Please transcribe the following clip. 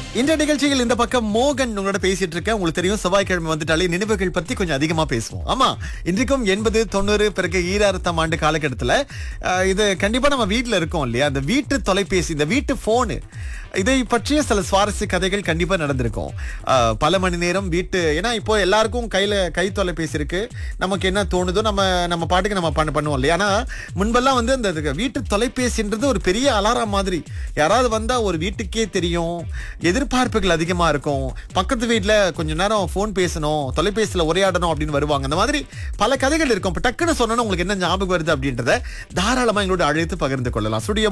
இந்த நிகழ்ச்சியில் இந்த பக்கம் மோகன் உங்களோட பேசிட்டு இருக்கேன் உங்களுக்கு தெரியும் செவ்வாய்க்கிழமை வந்துட்டாலே நினைவுகள் பத்தி கொஞ்சம் அதிகமா பேசுவோம் ஆமா இன்றைக்கும் எண்பது தொண்ணூறு பிறகு ஈராயிரத்தாம் ஆண்டு காலகட்டத்துல அஹ், இது கண்டிப்பா நம்ம வீட்ல இருக்கோம் இல்லையா அந்த வீட்டு தொலைபேசி இந்த வீட்டு போனு இதை பற்றிய சில சுவாரஸ்ய கதைகள் கண்டிப்பா நடந்திருக்கும் அஹ், பல மணி நேரம் வீட்டு ஏன்னா இப்போ எல்லாருக்கும் கையில கை தொலைபேசி இருக்கு நமக்கு என்ன தோணுதோ நம்ம நம்ம பாட்டுக்கு நம்ம பண்ண பண்ணுவோம் இல்லையா ஆனா முன்பெல்லாம் வந்து அந்த இதுக்கு வீட்டு தொலைபேசின்றது ஒரு பெரிய அலாரம் மாதிரி யாராவது வந்தா ஒரு வீட்டுக்கே தெரியும் எதிர்பார்ப்புகள் அதிகமா இருக்கும் பக்கத்து வீட்ல கொஞ்ச நேரம் ஃபோன் பேசணும் தொலைபேசியில உரையாடணும் அப்படின்னு வருவாங்க அந்த மாதிரி பல கதைகள் இருக்கும் இப்ப டக்குன்னு சொன்னோன்னா உங்களுக்கு என்ன ஞாபகம் வருது அப்படின்றத தாராளமா எங்களோட அழைத்து பகிர்ந்து கொள்ளலாம் ஸ்டுடியோ